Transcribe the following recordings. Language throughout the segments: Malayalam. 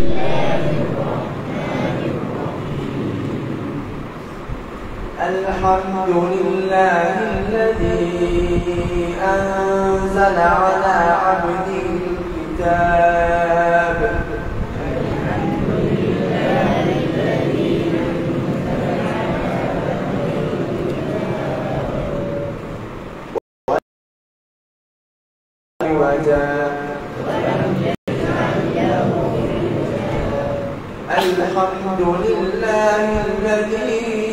الحمد لله الذي أنزل على عبده الكتاب الحمد لله الذي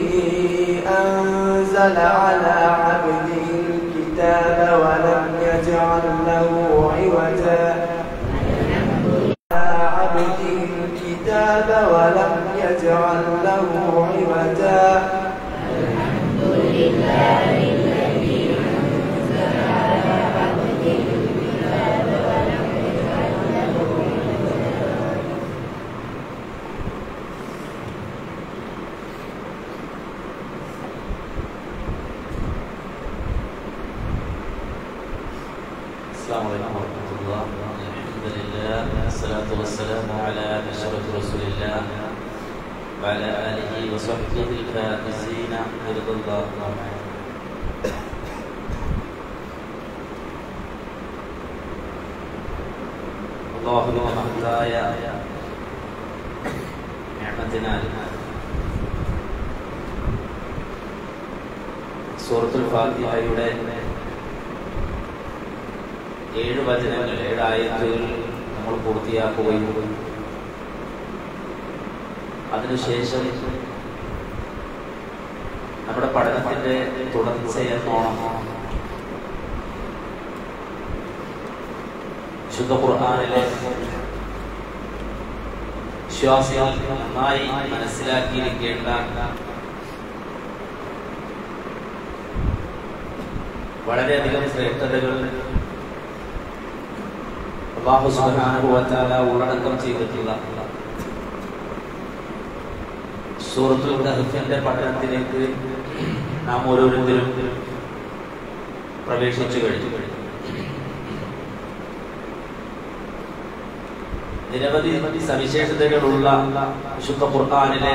أنزل على عبده الكتاب ولم يجعل له عوجا على عبده الكتاب ولم يجعل له عوجا السلام عليكم ورحمة الله الحمد لله والصلاة والسلام على أشرف رسول الله وعلى آله وصحبه الفائزين برضا الله وبعد. അള്ളാഹുവിന്റെ മഹത്തായ നിഅമത്തിനാൽ സൂറത്തുൽ ഫാത്തിഹയുടെ ഏഴ് വചനങ്ങൾ ഏഴ് ആയത്തുകൾ നമ്മൾ പൂർത്തിയാക്കുകയും അതിനുശേഷം നമ്മുടെ പഠനത്തിന്റെ തുടർച്ചയെന്നോണം ശുദ്ധ ഖുർആാനിലെ വിശ്വാസികൾ നന്നായി മനസ്സിലാക്കിയിരിക്കേണ്ട വളരെയധികം ശ്രേഷ്ഠതകൾ അള്ളാഹു സുബ്ഹാനഹു വ തആല ഉള്ളടക്കം ചെയ്തിട്ടുള്ള സൂറത്തുൽ കഹ്ഫിന്റെ പഠനത്തിലേക്ക് നാം ഓരോരുത്തരും പ്രവേശിച്ചു കഴിഞ്ഞു നിരവധി സവിശേഷതകളുള്ള വിശുദ്ധ ഖുർആനിലെ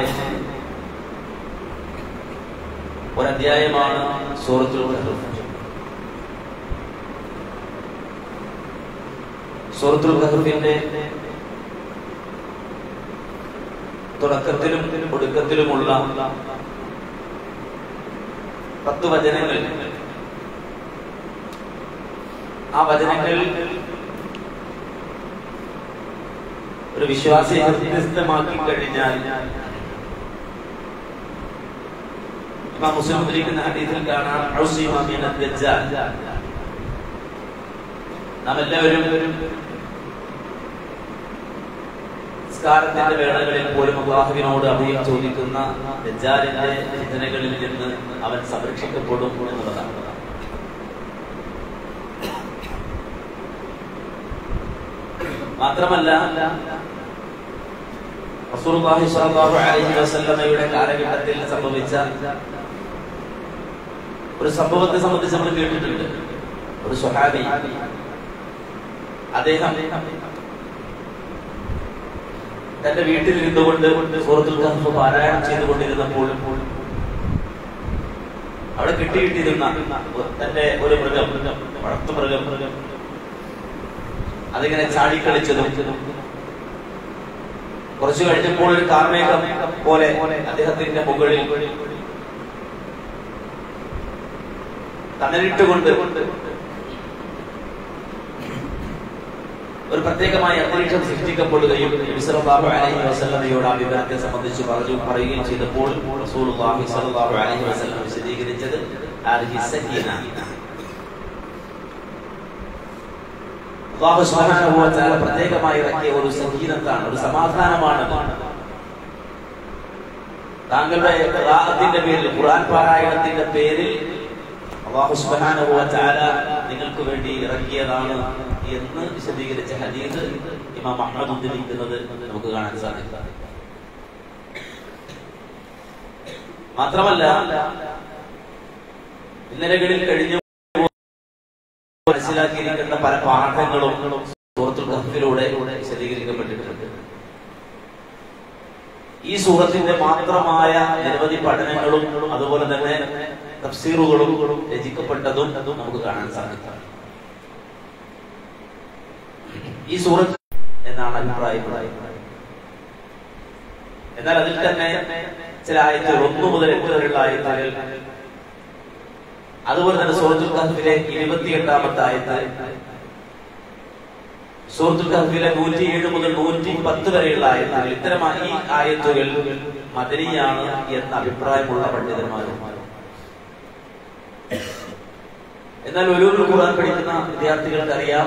ഒരധ്യായമാണ് സൂറത്തുൽ കഹ്ഫ് സൂറത്തുൽ കഹ്ഫിന്റെ തുടക്കത്തിലും ഒടുക്കത്തിലുമുള്ള പത്ത് വചനങ്ങൾ ആ വചനങ്ങൾ ഒരു വിശ്വാസിയെ ഹൃദയസ്ഥമാക്കി കഴിഞ്ഞാൽ ഇമാം മുസ്ലിം ഉദ്ധരിക്കുന്ന ഹദീസിൽ കാണാം ഔസീമ മിന ദജ്ജാൽ നാം എല്ലാവരും നിസ്കാരത്തിന്റെ വേളകളിൽ പോലും അള്ളാഹുവിനോട് അഭയം ചോദിക്കുന്ന ദജ്ജാലിന്റെ ചിന്തനകളിൽ നിന്ന് അവൻ സംരക്ഷിക്കപ്പെടും എന്നുള്ളതാണ് മാത്രമല്ല റസൂലുള്ളാഹി സ്വല്ലല്ലാഹു അലൈഹി വസല്ലമയുടെ കാലഘട്ടത്തിൽ സംഭവിച്ച ഒരു സംഭവത്തെ സംബന്ധിച്ച് നമ്മൾ കേട്ടിട്ടുണ്ട് ഒരു സ്വഹാബി അദ്ദേഹം തന്റെ വീട്ടിൽ ഇരുന്നുകൊണ്ട് സൂറത്തുൽ കഹ്ഫ് പാരായണം ചെയ്തുകൊണ്ടിരുന്നപ്പോൾ അവിടെ കിട്ടിയിട്ടിരുന്ന തന്റെ ഒരു മൃഗം വളർത്തു മൃഗം അതിങ്ങനെ ചാടിക്കളിച്ചതും കുറച്ചു കഴിഞ്ഞപ്പോൾ ഒരു കാർമേഘം പോലെ അദ്ദേഹത്തിന്റെ മുകളിൽ തണലിട്ടുകൊണ്ട് ഒരു പ്രത്യേകമായ അന്തരീക്ഷം സൃഷ്ടിക്കപ്പെടുകയും നബി സല്ലല്ലാഹു അലൈഹി വസല്ലമയോട് ആ വിവരത്തെ സംബന്ധിച്ച് പറഞ്ഞു പറയുകയും ചെയ്തപ്പോൾ റസൂലുള്ളാഹി സ്വല്ലല്ലാഹു അലൈഹി വസല്ലം വിശദീകരിച്ചത് ഹാദിഹി സക്കീന അല്ലാഹു സുബ്ഹാനഹു വ തആല പ്രത്യേകമായി ഇറക്കിയ ഒരു സക്കീനത്താണ് ഒരു സമാധാനമാണ് താങ്കളുടെ ഖിറാഅത്തിന്റെ പേരിൽ ഖുർആൻ പാരായണത്തിന്റെ പേരിൽ അല്ലാഹു സുബ്ഹാനഹു വ തആല നിങ്ങൾക്ക് വേണ്ടി ഇറക്കിയതാണ് എന്ന് വിശദീകരിച്ച ഹദീസ് ഇമാം അഹ്മദ് ഉദ്ധരിക്കുന്നത് നമുക്ക് കാണാൻ സാധിക്കും മാത്രമല്ല ഇന്നലകളിൽ കഴിഞ്ഞ മനസ്സിലാക്കിയിരിക്കുന്ന പല പാഠങ്ങളും സൂറത്തുൽ കഹ്ഫിലൂടെ വിശദീകരിക്കപ്പെട്ടിട്ടുണ്ട് ഈ സൂറത്തിന്റെ മാത്രമായ നിരവധി പഠനങ്ങളും അതുപോലെ തന്നെ തഫ്സീറുകളും രചിക്കപ്പെട്ടതും നമുക്ക് കാണാൻ സാധിക്കും ഈ സൂറത്ത് എന്നാണ് അഭിപ്രായപ്പെടുന്നത് എന്നാൽ അതിൽ തന്നെ ചില ആയത്തുകൾ ഒന്നു മുതൽ എട്ട് വരെയുള്ള ആയത്തുകൾ അതുപോലെ തന്നെ സൂറത്തുൽ കഹഫിലെ ഇരുപത്തിയെട്ടാമത്തെ ആയത്ത് സൂറത്തുൽ കഹഫിലെ നൂറ്റി ഏഴ് മുതൽ നൂറ്റി പത്ത് വരെയുള്ള ആയത്തുകൾ ഇത്തരം ഈ ആയത്തുകൾ മദനിയാണ് എന്ന അഭിപ്രായമുള്ള പണ്ഡിതന്മാരും എന്നാൽ ഒരു ഖുർആൻ പഠിക്കുന്ന വിദ്യാർത്ഥികൾക്ക് അറിയാം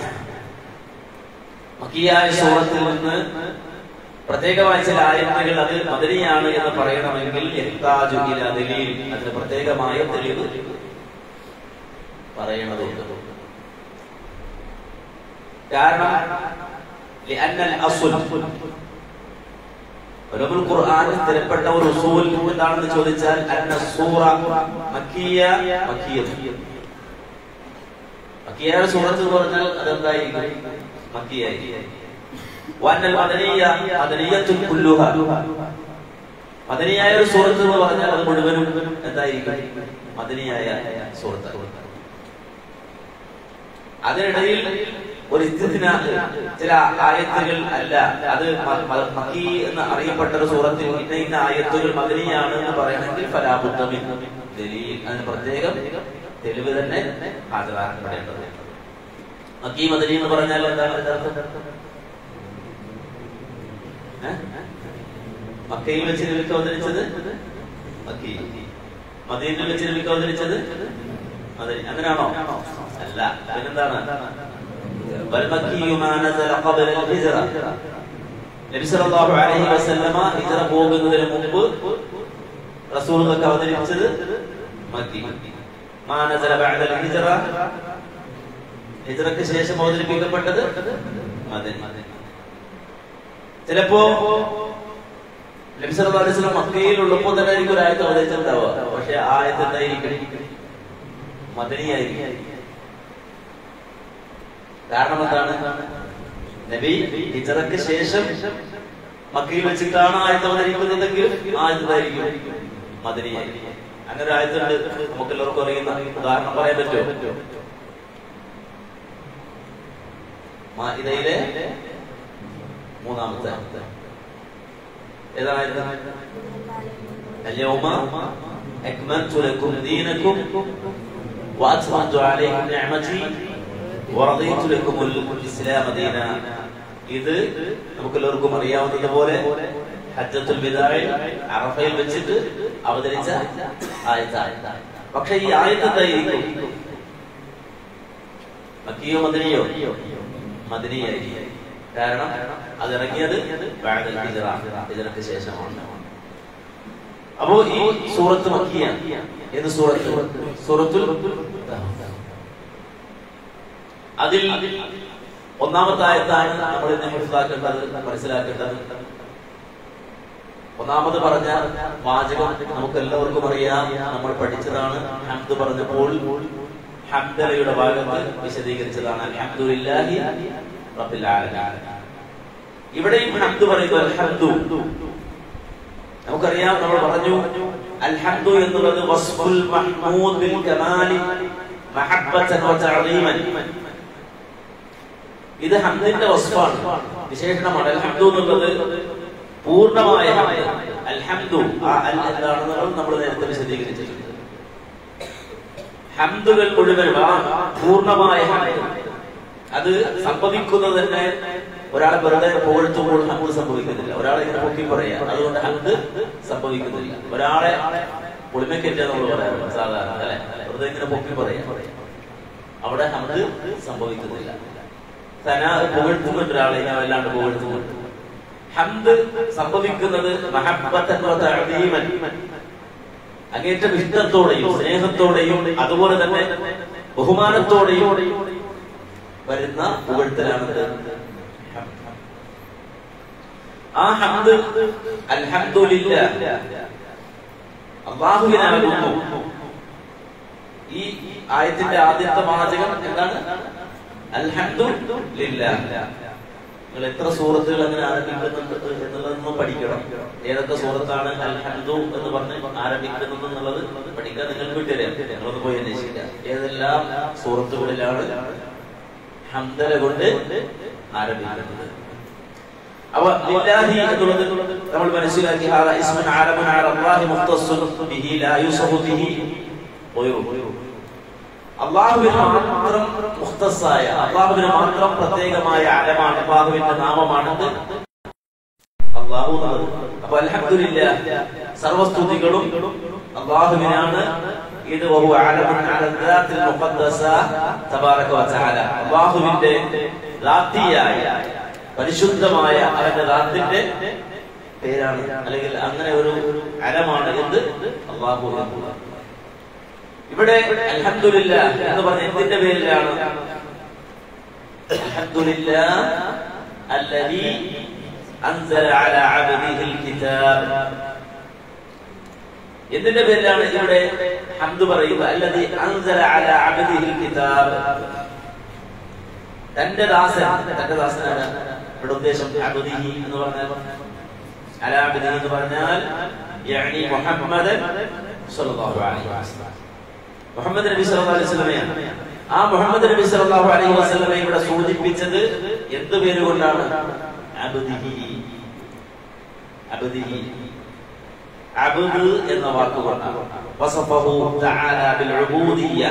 മക്കിയായ സൂറത്തിൽ നിന്ന് പ്രത്യേകമായ ചില ആയത്തുകൾ അത് മദനിയാണ് എന്ന് പറയണമെങ്കിൽ യഹ്താജു ഇലാ ദലീൽ അതിന് പ്രത്യേകമായ തെളിവ് പറയണതുണ്ട് കാരണം لأن الأصل ഉലമുൽ ഖുർആൻ സ്ഥിരപ്പെട്ട ഒരു ഉസൂൽ എന്താണെന്ന് ചോദിച്ചാൽ അന്ന സൂറ മക്കിയ മക്കിയ മക്കിയായ സൂറത്ത് എന്ന് പറഞ്ഞാൽ അതെന്തായിരിക്കും മക്കിയായിരിക്കും വന്നൽ മദനിയ മദനിയത്തുൽ കുല്ലുഹ മദനിയായ ഒരു സൂറത്ത് എന്ന് പറഞ്ഞാൽ അത് മുഴുവനും എന്തായിരിക്കും മദനിയായ സൂറത്ത് അതിനിടയിൽ ഒരു ഇസ്തിന ചില ആയത്തുകൾ അല്ല അത് മ- മ- മക്കി എന്ന് അറിയപ്പെട്ട ഒരു സൂറത്തിൽ ഇന്ന ഇന്ന ആയത്തുകൾ മദനിയാണ് എന്ന് പറയണമെങ്കിൽ ഫലാബുദ്ധമിൻ ദലീൽ അതിന് പ്രത്യേകം തെളിവ് തന്നെ ഹാജരാക്കപ്പെടേണ്ടത് മക്കി മദനി എന്ന് പറഞ്ഞാൽ എന്താണ് അതിന്റെ അർത്ഥം? ഏ? മക്കയിൽ വെച്ച് നബിക്ക് അവതരിച്ചത് മക്കി മദീനിൽ വെച്ച് നബിക്ക് അവതരിച്ചത് മദനി അങ്ങനെയാണോ അല്ല പിന്നെന്താണ് والمكي ما نزل قبل الهجرة നബി സല്ലല്ലാഹു അലൈഹി വസല്ലമ ഹിജ്റ പോകുന്നതിന് മുമ്പ് റസൂലുള്ളാഹി അവതരിപ്പിച്ചത് മക്കി മാ നസല ബഅദ ഹിജ്റ ഹിജ്റക്ക് ശേഷം അവതരിപ്പിക്കപ്പെട്ടത് മദനി ചിലപ്പോ നബി സല്ലല്ലാഹു അലൈഹി വസല്ലം മക്കയിൽ ഉള്ളപ്പോൾ തന്നെ ആയിരിക്കും ഒരു ആയത്ത് അവതരിച്ചിട്ടുണ്ടാവുക പക്ഷെ ആ ആയത്ത് എന്തായിരിക്കും മദനിയായിരിക്കും കാരണം എന്താണ് നബി ഹിജറക്ക് ശേഷം മക്കയിൽ വെച്ചിട്ടാണ് ആയത്ത് അവതരിക്കുന്നതെങ്കിൽ ആയത്തായിരിക്കും മദനിയായിരിക്കും അങ്ങനെ ഒരു ആയത്തുണ്ട് നമുക്ക് എല്ലാവർക്കും അറിയുന്ന ഉദാഹരണം പറയാൻ പറ്റുമോ മാഇദയിലെ മൂന്നാമത്തെ ഏതാണ് ആയത്ത് اليوم أكملت لكم دينكم وأتممت عليكم نعمتي ورضيت لكم الإسلام دينا ഇത് നമുക്ക് എല്ലാവർക്കും അറിയാവുന്നതുപോലെ ഹജ്ജത്തുൽ വിദായിൽ അറഫയിൽ വെച്ചിട്ട് അവതരിച്ച ആയത്താണ് പക്ഷെ ഈ ആയത്ത് എന്തായിരിക്കും മക്കിയോ മദനിയോ മദനിയായിരിക്കും കാരണം അത് ഇറങ്ങിയത് ബഅദൽ ഹിജ്റ ഹിജ്റക്ക് ശേഷമാണ് അപ്പോ ഈ സൂറത്ത് മക്കിയാണ് ഏത് സൂറത്ത് സൂറത്തുൽ അതിൽ ഒന്നാമത്തെ ആയത്താണ് നമ്മൾ ഇന്ന് മനസ്സിലാക്കേണ്ടത് മനസ്സിലാക്കേണ്ടത് ഒന്നാമത് പറഞ്ഞ വാചകം നമുക്ക് എല്ലാവർക്കും അറിയാം നമ്മൾ പഠിച്ചതാണ് ഹംദ് പറഞ്ഞപ്പോൾ ഹംദലയുടെ ഭാഗത്ത് വിശദീകരിച്ചതാണ് അൽഹംദുലില്ലാഹി റബ്ബിൽ ആലമീൻ ഇവിടെയും ഹംദ് പറയുന്നു അൽഹംദു നമുക്കറിയാം നമ്മൾ പറഞ്ഞു അൽഹംദു എന്നുള്ളത് വസ്ഫുൽ മഹ്മൂദ് ബിൽ കമാലി മഹബ്ബതൻ വ തഅദീമൻ ഇത് ഹംദിന്റെ വസ്ഫാണ് വിശേഷണമാണ് അൽഹംദു എന്നുള്ളത് പൂർണ്ണമായ ഹംദ് അൽഹംദു ആ അൽ എന്താണെന്നുള്ളത് നമ്മൾ നേരത്തെ വിശദീകരിച്ചിട്ടുണ്ട് ഹംദുകൾ മുഴുവൻ ആ പൂർണ്ണമായ ഹംദ് അത് സംഭവിക്കുന്നത് തന്നെ ഒരാളെ വെറുതെ പുകഴ്ത്തുമ്പോൾ ഹംദ് സംഭവിക്കുന്നില്ല ഒരാളെ ഇങ്ങനെ പൊക്കി പറയാ അതുകൊണ്ട് ഹംദ് സംഭവിക്കുന്നില്ല ഒരാളെ പുളിമയ്ക്കറ്റ നമ്മൾ പറയാറുണ്ട് സാധാരണ അല്ലെ വെറുതെ ഇങ്ങനെ പൊക്കി പറയാ അവിടെ ഹംദ് സംഭവിക്കുന്നില്ല തന പുകഴ്ത്തുന്നുണ്ട് ഒരാളെ ഇങ്ങനെ വല്ലാണ്ട് പുകഴ്ത്തുന്നുണ്ട് ഹംദ് സംഭവിക്കുന്നത് മഹബ്ബത്തൻ വ തഅദീമൻ അങ്ങേറ്റം ഇഷ്ടത്തോടെയും സ്നേഹത്തോടെയും അതുപോലെ തന്നെ ബഹുമാനത്തോടെയും വരുന്ന പുകഴ്ത്തലാണത് ആ ഹംദ് അൽഹംദുലില്ലാ അള്ളാഹുവിനാകുന്നു ഈ ആയത്തിന്റെ ആദ്യത്തെ വാചകം എന്താണ് അൽഹംദുലില്ലാ നിങ്ങൾ എത്ര സൂറത്തുകൾ അങ്ങനെ ആരംഭിക്കുന്നുണ്ട് എന്നുള്ളതൊന്നും പഠിക്കണം ഏതൊക്കെ സൂറത്താണ് അൽഹന്ദു എന്ന് പറഞ്ഞ് ആരംഭിക്കുന്നത് എന്നുള്ളത് പഠിക്കാൻ നിങ്ങൾക്ക് വിട്ടുതരാം നിങ്ങളൊന്ന് പോയി അന്വേഷിക്കുക ഏതെല്ലാം സൂറത്തുകളിലാണ് ഹംദല കൊണ്ട് ആരംഭിക്കുന്നത് അപ്പൊ ലില്ലാഹി എന്നുള്ളത് നമ്മൾ മനസ്സിലാക്കി ഹാദാ ഇസ്മുൻ ആലമുൻ അല അല്ലാഹി മുഖ്തസ്സുൻ ബിഹി ലാ യൂസഫു ബിഹി ഗൈറുഹു അള്ളാഹുവിന് മാത്രം മുഖ്തസായ അള്ളാഹുവിന് മാത്രം പ്രത്യേകമായ അലമാണ് അള്ളാഹുവിന്റെ നാമമാണെന്ന് അള്ളാഹു എന്നുള്ളത്. അപ്പൊ അൽഹംദുലില്ലാ സർവസ്തുതികളും അള്ളാഹുവിനാണ് ഇത് വഹു അലമുൻ അല ദാത്തിൽ മുഖദ്ദസ തബാറക വ തആല അള്ളാഹുവിന്റെ ദാത്തിയായ പരിശുദ്ധമായ അവന്റെ ദാത്തിന്റെ പേരാണ് അല്ലെങ്കിൽ അങ്ങനെ ഒരു അലമാണ് എന്ത് അള്ളാഹു എന്നുള്ളത് ഇവിടെ അൽഹംദുലില്ല എന്ന് പറഞ്ഞ എന്തിന്റെ പേരിലാണ് അൽഹംദുലില്ല അല്ലദീ അൻസല അലാ അബ്ദിഹിൽ കിതാബ് എന്തിന്റെ പേരിലാണ് ഇവിടെ ഹംദ് പറയുക അല്ലദീ അൻസല അലാ അബ്ദിഹിൽ കിതാബ് തന്റെ ദാസൻ തന്റെ ദാസനാണ് ഇവിടെ ഉദ്ദേശം അബ്ദിഹി എന്ന് പറഞ്ഞാൽ അലാ അബ്ദിഹി എന്ന് പറഞ്ഞാൽ യഅനി മുഹമ്മദൻ സ്വല്ലല്ലാഹു അലൈഹി വസല്ലം മുഹമ്മദ് നബി സല്ലല്ലാഹു അലൈഹി വസല്ലമയാണ് ആ മുഹമ്മദ് നബി സല്ലല്ലാഹു അലൈഹി വസല്ലമ ഇവിടെ സൂചിപ്പിച്ചത് എന്ത് പേര് കൊണ്ടാണ് അബ്ദിഹി അബ്ദിഹി അബ്ദ് എന്ന വാക്കുകൊണ്ടാണ് വസഫഹു തആല ബിൽ ഉബൂദിയ്യ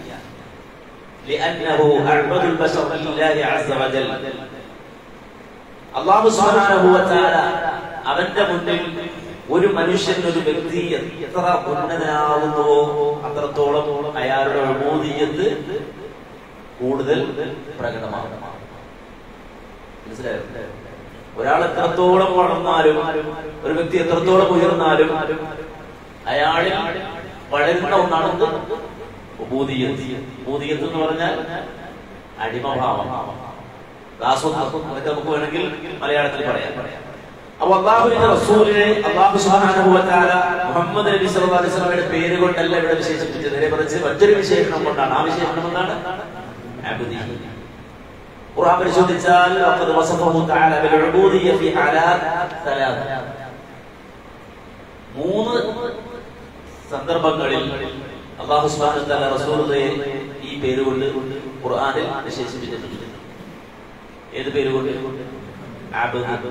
لأنه أعبد البشر لله عز وجل അള്ളാഹു സുബ്ഹാനഹു വ തആല അവന്റെ മുന്നിൽ ഒരു മനുഷ്യൻ ഒരു വ്യക്തി എത്ര ഉന്നതനാവുന്നുവോ അത്രത്തോളം അയാളുടെ ഉബൂദിയത്ത് കൂടുതൽ പ്രകടമാകും മനസ്സിലായോ ഒരാൾ എത്രത്തോളം വളർന്നാലും ഒരു വ്യക്തി എത്രത്തോളം ഉയർന്നാലും അയാളിൽ വളരുന്ന ഒന്നാണ് എന്ത്? ഉബൂദിയത്ത് ഉബൂദിയത്ത് എന്ന് പറഞ്ഞാൽ അടിമഭാവം ദാസത്വം അതൊക്കെ നമുക്ക് വേണമെങ്കിൽ മലയാളത്തിൽ പറയാം അപ്പൊ അള്ളാഹുവിന്റെ റസൂലിനെ അള്ളാഹു സുബ്ഹാനഹു വ തആല മുഹമ്മദ് നബി സല്ലല്ലാഹു അലൈഹി വസല്ലമയുടെ പേര് കൊണ്ടല്ല ഇവിടെ വിശേഷിപ്പിച്ചത് നേരെ മറിച്ച് മറ്റൊരു വിശേഷണം കൊണ്ടാണ് ആ വിശേഷണം എന്താണ് അബ്ദി ഖുർആൻ പരിശോധിച്ചാൽ വഖദ് വസഫഹു തആല ബിൽ ഉബൂദിയ്യ ഫി ഹാലാത്ത് സലാസ മൂന്ന് സന്ദർഭങ്ങളിൽ അള്ളാഹു സുബ്ഹാനഹു വ തആല റസൂലിനെ ഈ പേര് കൊണ്ട് ഖുർആനിൽ വിശേഷിപ്പിച്ചിട്ടുണ്ട് ഏത് പേര് കൊണ്ട് അബ്ദ്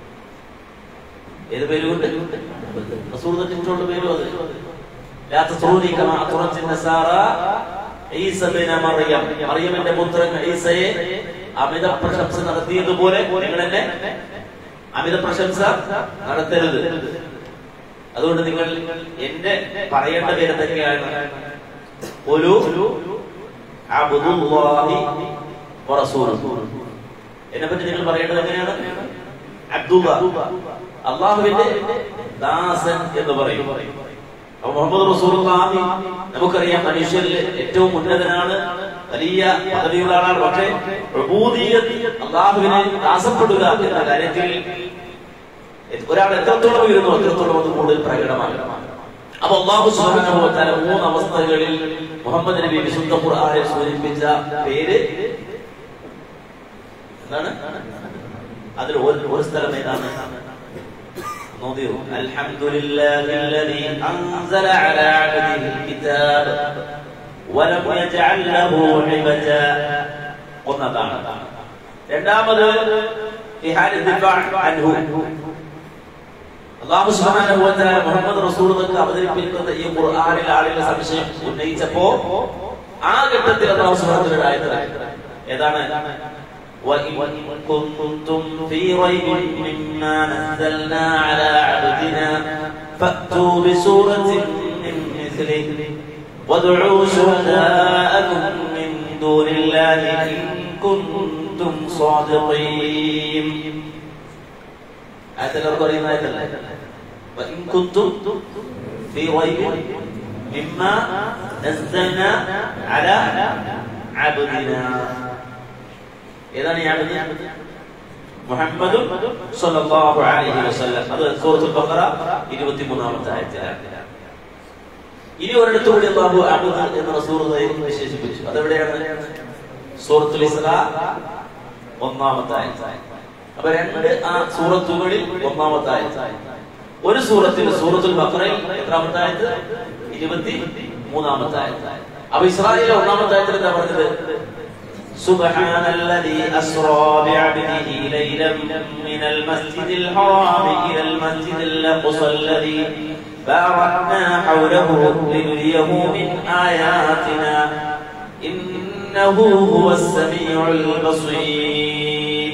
ഏത് പേര് കൊണ്ട് റസൂൽ തന്നിട്ടുള്ള പേരും അത് ലാ തസ്റൂനി കമാ അത്റത്ത് നസാറ ഈസ ബിന മറിയം മറിയമിന്റെ പുത്രൻ ഈസയെ അമിത പ്രശംസ നടത്തിയതുപോലെ നിങ്ങൾ എന്നെ അമിത പ്രശംസ നടത്തരുത് അതുകൊണ്ട് നിങ്ങൾ എന്റെ പറയേണ്ട പേര് എന്തൊക്കെയാണ് ഒരു അബ്ദുല്ലാഹി വറസൂലുഹു എന്നെ പറ്റി നിങ്ങൾ പറയേണ്ടത് എങ്ങനെയാണ് അബ്ദുള്ള അള്ളാഹുവിന്റെ ദാസൻ എന്ന് പറയും അപ്പൊ മുഹമ്മദ് റസൂലുള്ളാഹി നമുക്കറിയാം മനുഷ്യരിൽ ഏറ്റവും ഉന്നതനാണ് വലിയ പദവിയുള്ള ആളാണ് പക്ഷേ പ്രബൂദീയത്ത് അള്ളാഹുവിനെ ദാസപ്പെടുക എന്ന കാര്യത്തിൽ ഒരാൾ എത്രത്തോളം ഉയരുന്നു അത്രത്തോളം അത് കൂടുതൽ പ്രകടമാണ് അപ്പൊ അള്ളാഹു സുബ്ഹാനഹു വ തആല മൂന്ന് അവസ്ഥകളിൽ മുഹമ്മദ് നബി വിശുദ്ധ ഖുർആനിൽ സൂചിപ്പിച്ച പേര് എന്താണ് അതിൽ ഒരു ഒരു സ്ഥലം ഏതാണ് നോദിയോ അൽഹംദുലില്ലാഹി الذي أنزل على عبده الكتاب ولم يجعل له عوجا ഒന്നതാണ് രണ്ടാമത് في حال الدفاع عنه അള്ളാഹു സുബ്ഹാനഹു വ തആല മുഹമ്മദ് റസൂലുള്ളാഹിക്ക് അവതരിപ്പിക്കുന്ന ഈ ഖുർആനിൽ ആളുകൾ സംശയം ഉന്നയിച്ചപ്പോ ആ ഘട്ടത്തിൽ അള്ളാഹു സുബ്ഹാനഹു വ തആല ഏതാണ് وإن كنتم في ريب مما نزلنا على عبدنا فأتوا بسورة من مثله وادعوا شهداءكم من دون الله إن كنتم صادقين آية الأربعين آية وإن كنتم في ريب مما نزلنا على عبدنا ഏതാണ് ഈ അബദി മുഹമ്മദ് സല്ലല്ലാഹു അലൈഹി വസല്ലം അത് സൂറത്തുൽ ബഖറ 23ാമത്തെ ആയത്തിലാണ് ഇനി ഒരിടത്ത് കൂടി അല്ലാഹു അബ്ദ് എന്ന് റസൂലുള്ളാഹി വിശേഷിപ്പിച്ചു അതെവിടെയാണ് സൂറത്തുൽ ഇസ്രാ ഒന്നാമത്തെ ആയത്ത് അപ്പൊ രണ്ട് ആ സൂറത്തുകളിൽ ഒന്നാമത്തെ ആയത്ത് ഒരു സൂറത്തിൽ സൂറത്തുൽ ബഖറയിൽ എത്രാമത്തെ ആയത്ത് ഇരുപത്തി മൂന്നാമത്തെ ആയത്ത് അപ്പൊ ഇസ്രായേലിലെ ഒന്നാമത്തെ ആയത്തിൽ എന്താ പറഞ്ഞത് سبحان الذي أسرى بعبده ليلا من المسجد الحرام إلى المسجد الأقصى الذي باركنا حوله لنريه من آياتنا إنه هو السميع البصير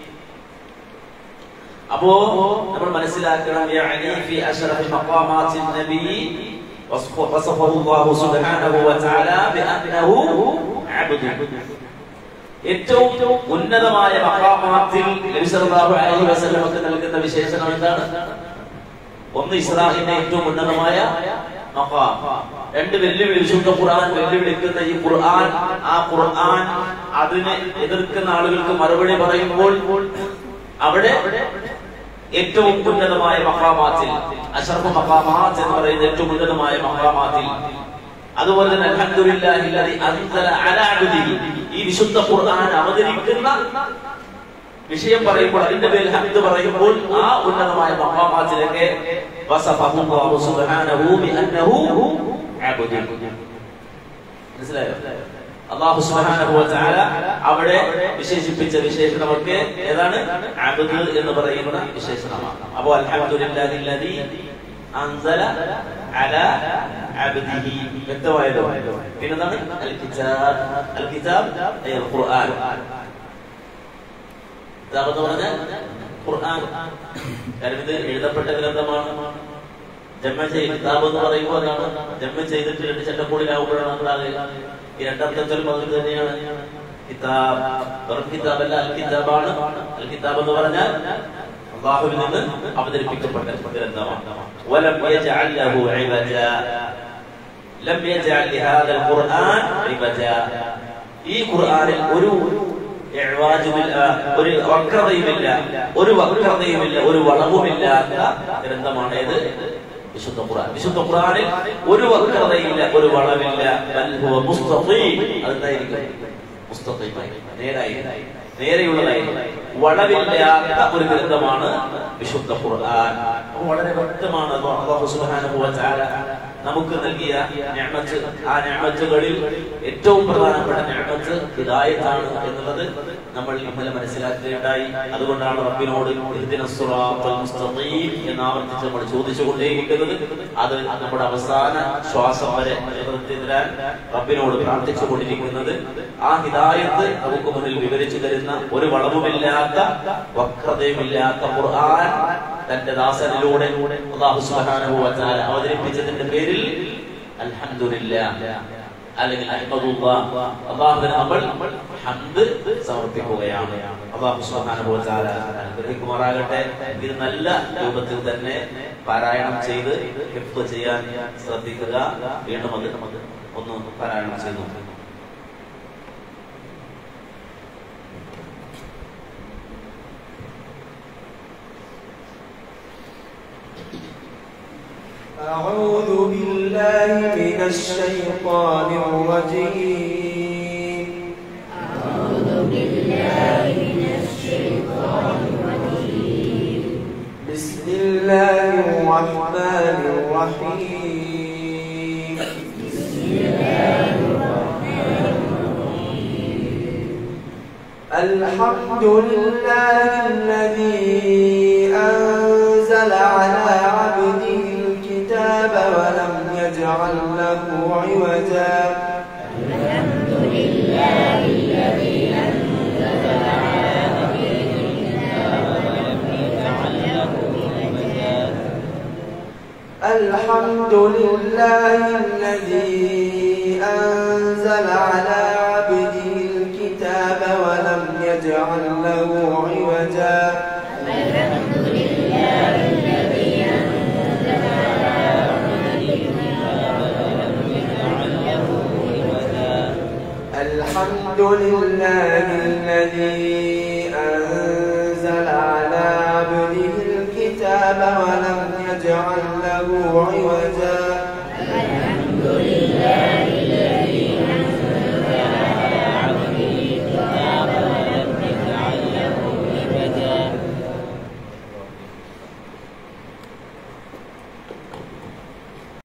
അപ്പോ നമ്മൾ മനസ്സിലാക്കണം يعني في أشرف مقامات النبي وصفه الله سبحانه وتعالى بأنه عبد ഏറ്റവും ഉന്നതമായ മഖാമാത്തിൽ നബി സല്ലല്ലാഹു അലൈഹി വസല്ലമക്ക് നൽകുന്ന വിശേഷണം എന്താണ് ഒന്ന് ഇസ്ലാമിന്റെ ഏറ്റവും ഉന്നതമായ മഖാം രണ്ട് വെല്ലുവിളി വിശുദ്ധ ഖുർആൻ വെല്ലുവിളിക്കുന്ന ഈ ഖുർആൻ ആ ഖുർആൻ അതിനെ എതിർക്കുന്ന ആളുകൾക്ക് മറുപടി പറയുമ്പോൾ അവിടെ ഏറ്റവും ഉന്നതമായ മഖാമാത്തിൽ അഷറഫ് മഖാമാത്ത് എന്ന് പറയുന്ന ഏറ്റവും ഉന്നതമായ മഖാമാത്തിൽ അതുപോലെ തന്നെ അൽഹംദുലില്ലാഹി അല്ലദി അൻസല അലാ അബ്ദിഹി ഈ വിശുദ്ധ ഖുർആൻ അവതരിക്കുന്ന വിഷയം പറയുമ്പോൾ അതിന്റെ പേരിൽ ഹംദ് പറയുമ്പോൾ ആ ഉന്നതമായ മഖാമാത്തിലൊക്കെ വസഫഹു അല്ലാഹു സുബ്ഹാനഹു ബിഅന്നഹു അബ്ദുൻ മനസ്സിലായോ അള്ളാഹു സുബ്ഹാനഹു വ തആല അവിടെ വിശേഷിപ്പിച്ച വിശേഷണമൊക്കെ ഏതാണ് അബ്ദ് എന്ന് പറയുന്ന വിശേഷണമാണ് അപ്പോൾ അൽഹംദുലില്ലാഹി അല്ലദി അൻസല അലാ അബ്ദിഹി വ്യക്തമായതോ പിന്നെന്താണ് അൽ കിതാബ് അൽ കിതാബ് അൽ ഖുർആൻ കിതാബ് എന്ന് പറഞ്ഞാൽ ഖുർആൻ കാരണം ഇത് എഴുതപ്പെട്ട ഗ്രന്ഥമാണ് ജന്മ ചെയ്ത് കിതാബ് എന്ന് പറയുമ്പോൾ അതാണ് ജന്മ ചെയ്തിട്ട് രണ്ട് ചട്ടക്കൂടിലാവുമ്പോഴാണ് നമ്മളത് ഈ രണ്ടർത്ഥത്തിലും അത് തന്നെയാണ് കിതാബ് വെറും കിതാബല്ല അൽ കിതാബാണ് അൽ കിതാബ് എന്ന് പറഞ്ഞാൽ അള്ളാഹുവിൽ നിന്ന് അവതരിപ്പിക്കപ്പെട്ട ഗ്രന്ഥമാണ് ولم يجعل له عوجا لم يجعل لهذا القرآن عوجا ഈ ഖുർആനിൽ ഒരു ഇഅ്വാജുമില്ല ഒരു വക്രതയുമില്ല ഒരു വക്രതയുമില്ല ഒരു വളവുമില്ലാത്ത ഗ്രന്ഥമാണ് ഇത് വിശുദ്ധ ഖുർആൻ വിശുദ്ധ ഖുർആനിൽ ഒരു വക്രതയില്ല ഒരു വളവില്ല ബൽ ഹുവ മുസ്തഖീം അതെന്തായിരിക്കും മുസ്തഖീമായി നേരായി നേരെയുള്ളതായി വളവില്ലാത്ത ഒരു ഗ്രന്ഥമാണ് വിശുദ്ധ ഖുർആൻ അപ്പോൾ വളരെ വ്യക്തമാണ് അല്ലാഹു സുബ്ഹാനഹു വ തആല നമുക്ക് നൽകിയ നിഅമത്ത് ആ നിഅമത്തുകളിൽ ഏറ്റവും പ്രധാനപ്പെട്ട നിഅമത്ത് ഹിദായത്താണ് എന്നുള്ളത് നമ്മൾ ഇന്നലെ മനസ്സിലാക്കുകയുണ്ടായി അതുകൊണ്ടാണ് റബ്ബിനോട് ഇഹ്ദിനസ് സിറാത്തൽ മുസ്തഖീം എന്ന് ആവർത്തിച്ച് നമ്മൾ ചോദിച്ചുകൊണ്ടേയിരിക്കുന്നത് അത് നമ്മുടെ അവസാന ശ്വാസം വരെ നിലനിർത്തിത്തരാൻ റബ്ബിനോട് പ്രാർത്ഥിച്ചുകൊണ്ടിരിക്കുന്നത് ആ ഹിദായത്ത് നമുക്ക് മുന്നിൽ വിവരിച്ചു തരുന്ന ഒരു വളവുമില്ലാത്ത വക്രതയുമില്ലാത്ത ഖുർആൻ തന്റെ ദാസനിലൂടെ അല്ലാഹു സുബ്ഹാനഹു വ തആല അവതരിപ്പിച്ചതിന്റെ പേരിൽ അൽഹംദുലില്ലാഹ് അല്ലെങ്കിൽ അഹ്മദുല്ലാഹ് അല്ലാഹുവിന് നമ്മൾ ഹംദ് സമർപ്പിക്കുകയാണ് അല്ലാഹു സുബ്ഹാനഹു വ തആല അനുഗ്രഹിക്കുമാറാകട്ടെ ഇത് നല്ല രൂപത്തിൽ തന്നെ പാരായണം ചെയ്ത് ഹിഫ്ദ് ചെയ്യാൻ ശ്രദ്ധിക്കുക വീണ്ടും അത് ഒന്ന് പാരായണം ചെയ്തു أعوذ بالله من الشيطان الرجيم أعوذ بالله من الشيطان الرجيم بسم الله الرحمن الرحيم بسم الله الرحمن الرحيم الحمد لله الذي أنزل على عبده الكتاب ولم يجعل له عوجا الحمد لله الذي أنزل على عبده الكتاب ولم يجعل له عوجا الحمد لله الذي أنزل على عبده الكتاب ولم يجعل له عوجا الحمد لله الذي أنزل على عبده الكتاب ولم يجعل له عوجا الحمد لله الذي أنزل على عبده الكتاب ولم يجعل له عوجا